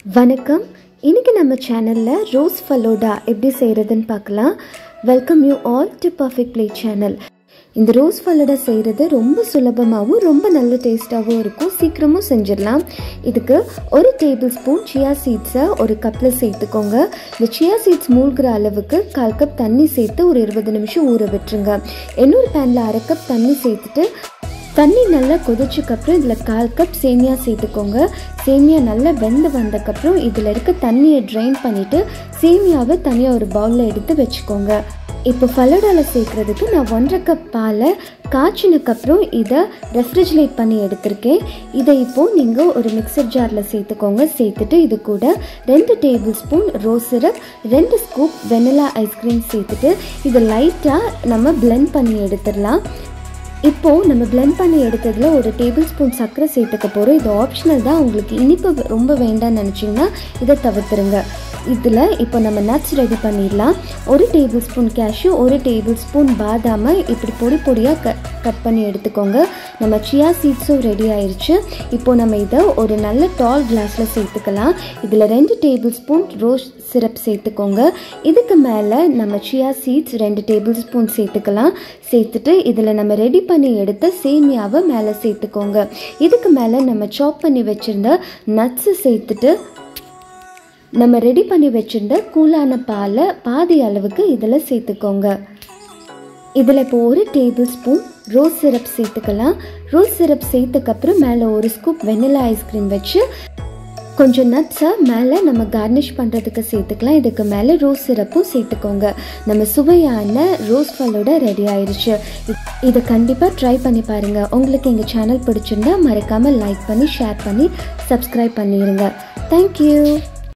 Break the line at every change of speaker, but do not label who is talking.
வணக்கம் இன்னைக்கு நம்ம சேனலில் ரோஸ் ஃபலோடா எப்படி செய்கிறதுன்னு பார்க்கலாம் welcome you all to perfect play channel இந்த ரோஸ் ஃபலோடா செய்கிறது ரொம்ப சுலபமாகவும் ரொம்ப நல்ல டேஸ்ட்டாகவும் இருக்கும் சீக்கிரமும் செஞ்சிடலாம் இதுக்கு ஒரு டேபிள் ஸ்பூன் சியா சீட்ஸை ஒரு கப்பில் சேர்த்துக்கோங்க இந்த சியா சீட்ஸ் மூழ்கிற அளவுக்கு கால் கப் தண்ணி சேர்த்து ஒரு இருபது நிமிஷம் ஊற விட்டுருங்க இன்னொரு பேனில் அரை கப் தண்ணி சேர்த்துட்டு தண்ணி நல்லா கொதிச்சக்கப்புறம் இதில் கால் கப் சேமியா சேர்த்துக்கோங்க சேமியா நல்லா வெந்து வந்தக்கப்புறம் இதில் இருக்க தண்ணியை ட்ரைன் பண்ணிவிட்டு சேமியாவை தனியாக ஒரு பவுலில் எடுத்து வச்சுக்கோங்க இப்போ ஃபலோடாவில் சேர்க்குறதுக்கு நான் ஒன்றரை கப் பாலை காய்ச்சினக்கப்புறம் இதை ரெஃப்ரிஜிரேட் பண்ணி எடுத்திருக்கேன் இதை இப்போது நீங்கள் ஒரு மிக்சர் ஜாரில் சேர்த்துக்கோங்க சேர்த்துட்டு இது கூட ரெண்டு டேபிள் ஸ்பூன் ரோஸ் சிரப் ரெண்டு ஸ்கூப் வெனிலா ஐஸ்கிரீம் சேர்த்துட்டு இதை லைட்டாக நம்ம blend பண்ணி எடுத்துடலாம் இப்போது நம்ம blend பண்ணி எடுத்ததில் ஒரு டேபிள் ஸ்பூன் சர்க்கரை சேர்த்துக்க போகிறோம் இது ஆப்ஷனல் தான் உங்களுக்கு இனிப்பு ரொம்ப வேண்டாம்னு நினச்சிங்கன்னா இதை தவிர்த்துருங்க இதில் இப்போ நம்ம நட்ஸ் ரெடி பண்ணிடலாம் ஒரு டேபிள் ஸ்பூன் கேஷ்யூ ஒரு டேபிள் ஸ்பூன் பாதாமை இப்படி பொடி பொடியாக க கட் பண்ணி எடுத்துக்கோங்க நம்ம சியா சீட்ஸும் ரெடி ஆயிருச்சு இப்போது நம்ம இதை ஒரு நல்ல டால் கிளாஸில் சேர்த்துக்கலாம் இதில் ரெண்டு டேபிள் ஸ்பூன் ரோஸ் சிரப் சேர்த்துக்கோங்க இதுக்கு மேலே நம்ம சியா சீட்ஸ் ரெண்டு டேபிள் ஸ்பூன் சேர்த்துக்கலாம் சேர்த்துட்டு இதில் நம்ம ரெடி பண்ணி எடுத்த சேமியாவை மேலே சேர்த்துக்கோங்க இதுக்கு மேலே நம்ம சாப் பண்ணி வச்சுருந்த நட்ஸு சேர்த்துட்டு நம்ம ரெடி பண்ணி வச்சுருந்த கூலான பாலை பாதி அளவுக்கு இதில் சேர்த்துக்கோங்க இதில் இப்போ ஒரு டேபிள் ஸ்பூன் ரோஸ் சிரப் சேர்த்துக்கலாம் ரோஸ் சிரப் சேர்த்துக்கப்புறம் மேலே ஒரு ஸ்கூப் வெனிலா ஐஸ்கிரீம் வச்சு கொஞ்சம் நட்ஸை மேலே நம்ம கார்னிஷ் பண்ணுறதுக்கு சேர்த்துக்கலாம் இதுக்கு மேலே ரோஸ் சிரப்பும் சேர்த்துக்கோங்க நம்ம சுவையான ரோஸ் ஃபலோட ரெடி ஆயிருச்சு இதை கண்டிப்பாக ட்ரை பண்ணி பாருங்கள் உங்களுக்கு எங்கள் சேனல் பிடிச்சிருந்தா மறக்காமல் லைக் பண்ணி ஷேர் பண்ணி சப்ஸ்கிரைப் பண்ணிடுங்க தேங்க்யூ